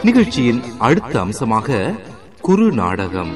நிகழ்ச்சியின் அடுத்த அம்சமாக குறு நாடகம்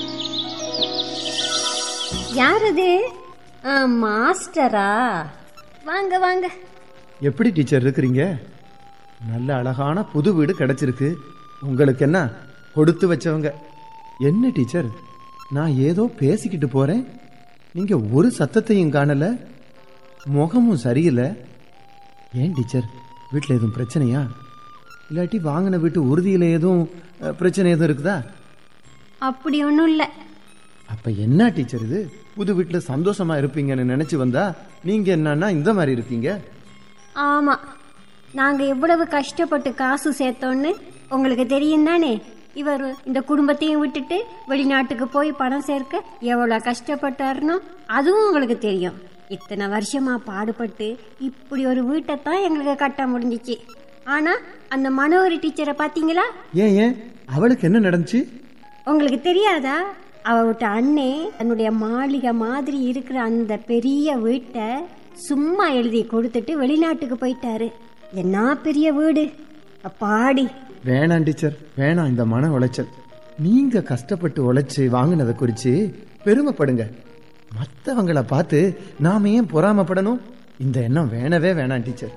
யார் அது ஆ, மாஸ்டரா வாங்க வாங்க எப்படி டீச்சர் இருக்கிறீங்க நல்ல அழகான புது வீடு கிடைச்சிருக்கு உங்களுக்கு என்ன கொடுத்து வச்சவங்க என்ன டீச்சர் நான் ஏதோ பேசிக்கிட்டு போறேன் நீங்க ஒரு சத்தத்தையும் காணல முகமும் சரியில்லை ஏன் டீச்சர் வீட்டில் எதுவும் பிரச்சனையா இல்லாட்டி வாங்கின வீட்டு உறுதியில் எதுவும் அஹ், பிரச்சனை எதுவும் இருக்குதா அப்படி ஒன்றும் இல்லை அப்ப என்ன டீச்சர் இது புது வீட்டில் சந்தோஷமா இருப்பீங்கன்னு நினைச்சு வந்தா நீங்க என்னன்னா இந்த மாதிரி இருக்கீங்க ஆமாம் நாங்கள் எவ்வளவு கஷ்டப்பட்டு காசு சேர்த்தோன்னு உங்களுக்கு தெரியும் தானே இவர் இந்த குடும்பத்தையும் விட்டுட்டு வெளிநாட்டுக்கு போய் பணம் சேர்க்க எவ்வளோ கஷ்டப்பட்டாருன்னு அதுவும் உங்களுக்கு தெரியும் இத்தனை வருஷமா பாடுபட்டு இப்படி ஒரு வீட்டை தான் எங்களுக்கு கட்ட முடிஞ்சிச்சு ஆனால் அந்த மனோகரி டீச்சரை பார்த்தீங்களா ஏன் ஏன் அவளுக்கு என்ன நடந்துச்சு உங்களுக்கு தெரியாதா அவ விட்ட அண்ணே தன்னுடைய மாளிகை மாதிரி இருக்கிற அந்த பெரிய வீட்டை சும்மா எழுதி கொடுத்துட்டு வெளிநாட்டுக்கு போயிட்டாரு என்ன பெரிய வீடு அப்பாடி வேணாம் டீச்சர் வேணாம் இந்த மன உளைச்சல் நீங்க கஷ்டப்பட்டு உழைச்சு வாங்கினதை குறிச்சு பெருமைப்படுங்க மற்றவங்கள பார்த்து நாம ஏன் பொறாமப்படணும் இந்த எண்ணம் வேணவே வேணாம் டீச்சர்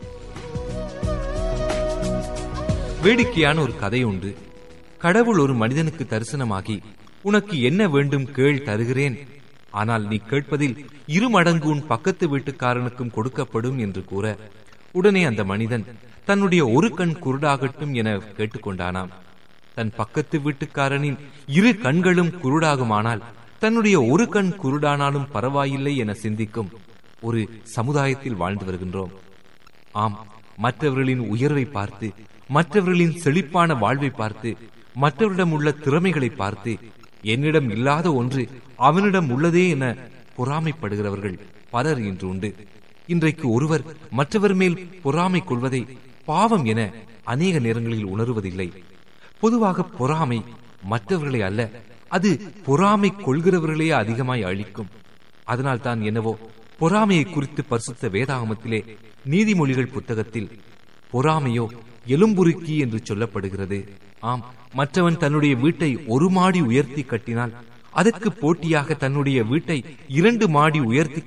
வேடிக்கையான ஒரு கதை உண்டு கடவுள் ஒரு மனிதனுக்கு தரிசனமாகி உனக்கு என்ன வேண்டும் கேள் தருகிறேன் ஆனால் நீ கேட்பதில் இரு மடங்கு உன் பக்கத்து வீட்டுக்காரனுக்கும் கொடுக்கப்படும் என்று கூற உடனே அந்த மனிதன் தன்னுடைய ஒரு கண் குருடாகட்டும் என கேட்டுக்கொண்டானாம் தன் பக்கத்து வீட்டுக்காரனின் இரு கண்களும் குருடாகுமானால் தன்னுடைய ஒரு கண் குருடானாலும் பரவாயில்லை என சிந்திக்கும் ஒரு சமுதாயத்தில் வாழ்ந்து வருகின்றோம் ஆம் மற்றவர்களின் உயர்வை பார்த்து மற்றவர்களின் செழிப்பான வாழ்வை பார்த்து மற்றவரிடம் உள்ள திறமைகளை பார்த்து என்னிடம் இல்லாத ஒன்று அவனிடம் உள்ளதே என பொறாமைப்படுகிறவர்கள் பலர் இன்று உண்டு இன்றைக்கு ஒருவர் மற்றவர் மேல் பொறாமை கொள்வதை பாவம் என அநேக நேரங்களில் உணருவதில்லை பொதுவாக பொறாமை மற்றவர்களை அல்ல அது பொறாமை கொள்கிறவர்களே அதிகமாய் அழிக்கும் அதனால் தான் என்னவோ பொறாமையை குறித்து பரிசுத்த வேதாகமத்திலே நீதிமொழிகள் புத்தகத்தில் பொறாமையோ எலும்புருக்கி என்று சொல்லப்படுகிறது ஆம் மற்றவன் தன்னுடைய வீட்டை ஒரு மாடி உயர்த்தி கட்டினால் அதற்கு போட்டியாக தன்னுடைய வீட்டை இரண்டு மாடி உயர்த்தி